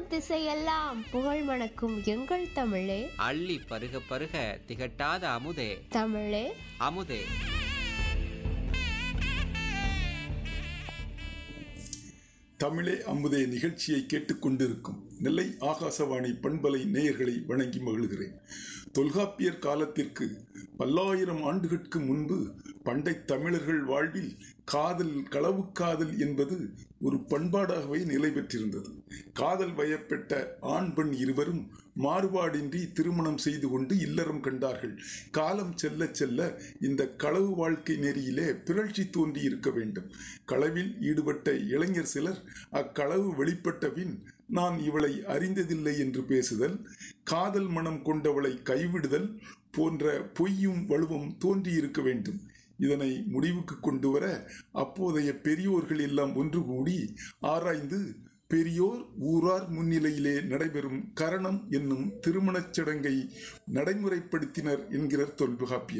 திசையெல்லாம் புகழ் மணக்கும் எங்கள் தமிழே அள்ளி பருக பருக திகட்டாத அமுதே தமிழே அமுதே தமிழே அமுதே நிகழ்ச்சியை கேட்டுக்கொண்டிருக்கும் நெல்லை ஆகாசவாணி பண்பலை நேயர்களை வணங்கி மகிழ்கிறேன் தொல்காப்பியர் காலத்திற்கு பல்லாயிரம் ஆண்டுகளுக்கு முன்பு பண்டை தமிழர்கள் வாழ்வில் காதல் களவு காதல் என்பது ஒரு பண்பாடாகவே நிலை பெற்றிருந்தது காதல் வயப்பட்ட ஆண் பெண் இருவரும் மாறுபாடின்றி திருமணம் செய்து கொண்டு இல்லறம் கண்டார்கள் காலம் செல்ல செல்ல இந்த களவு வாழ்க்கை நெறியிலே பிறழ்ச்சி தோன்றி இருக்க வேண்டும் களவில் ஈடுபட்ட இளைஞர் சிலர் அக்களவு வெளிப்பட்ட பின் நான் இவளை அறிந்ததில்லை என்று பேசுதல் காதல் மனம் கொண்டவளை கைவிடுதல் போன்ற பொய்யும் வலுவும் தோன்றியிருக்க வேண்டும் இதனை முடிவுக்கு கொண்டு வர அப்போதைய பெரியோர்கள் எல்லாம் ஒன்று கூடி ஆராய்ந்து பெரியோர் ஊரார் முன்னிலையிலே நடைபெறும் கரணம் என்னும் திருமணச் சடங்கை நடைமுறைப்படுத்தினர் என்கிறார் தொல்காப்பியர்